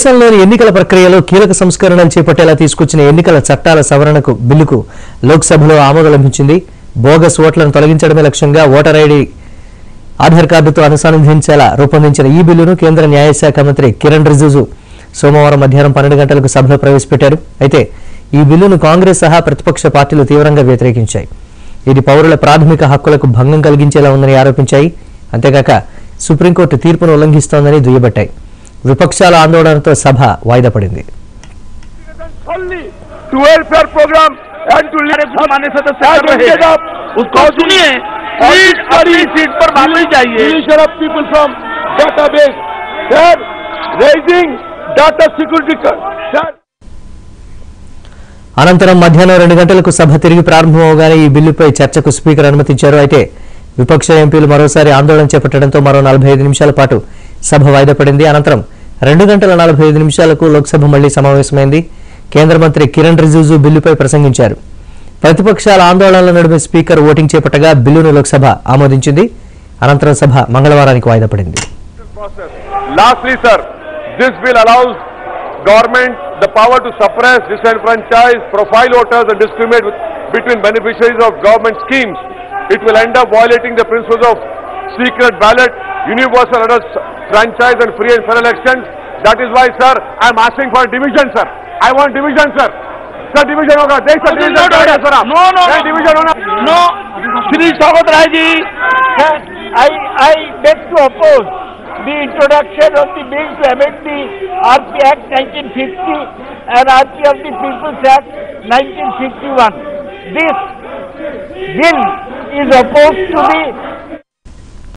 దేశంలోని ఎన్నికల ప్రక్రియలో కీలక సంస్కరణలు చేపట్టేలా తీసుకొచ్చిన ఎన్నికల చట్టాల సవరణకు బిల్లుకు లోక్సభలో ఆమోదం లభించింది బోగస్ ఓట్లను తొలగించడమే లక్ష్యంగా ఓటర్ ఐడి ఆధార్ కార్డుతో అనుసంధానించేలా రూపొందించిన ఈ బిల్లును కేంద్ర న్యాయశాఖ మంత్రి కిరణ్ రిజిజు సోమవారం మధ్యాహ్నం పన్నెండు గంటలకు సభలో ప్రవేశపెట్టారు అయితే ఈ బిల్లును కాంగ్రెస్ సహా ప్రతిపక్ష పార్టీలు తీవ్రంగా వ్యతిరేకించాయి ఇది పౌరుల ప్రాథమిక హక్కులకు భంగం కలిగించేలా ఉందని ఆరోపించాయి అంతేగాక సుప్రీంకోర్టు తీర్పును ఉల్లంఘిస్తోందని దుయ్యబట్టాయి విపక్షాల ఆందోళనతో సభ వాయిదా పడింది only to welfare program and to अरे lift घुमाने से तो and सर to रहे get हैं। up उसको सुनिए सीट अपनी सीट पर माननी चाहिए deletion of people from database third raising data security co- third అనంతరం మధ్యాహ్నం రెండు గంటలకు సభ తిరిగి ప్రారంభమవగానే ఈ బిల్లుపై చర్చకు స్పీకర్ అనుమతించారు అయితే విపక్ష ఎంపీలు మరోసారి ఆందోళన చేపట్టడంతో మరో నలభై ఐదు నిమిషాల పాటు సభ వాయిదా పడింది అనంతరం రెండు గంటల నలభై ఐదు నిమిషాలకు లోక్సభ మళ్లీ సమావేశమైంది కేంద్ర మంత్రి కిరణ్ రిజిజు బిల్లుపై ప్రసంగించారు ప్రతిపక్షాల ఆందోళనల నడుమ స్పీకర్ ఓటింగ్ చేపట్టగా బిల్లును లోక్సభ ఆమోదించింది అనంతరం సభ మంగళవారానికి వాయిదా పడింది process. Lastly, sir, this bill allows government the power to suppress, disenfranchise, profile voters and discriminate with, between beneficiaries of government schemes. It will end up violating the principles of secret ballot, universal adult franchise and free and fair elections. That is why, sir, I am asking for division, sir. I want division, sir. Sir, division होगा देख sir Division division not करेंगे, order. sir आप। No, no, नहीं, no. division होना no Shri Swagat Rai ji I, I beg to oppose the introduction of the bill to amend the RP Act 1950 and RP of the People's Act 1951. This bill is opposed to the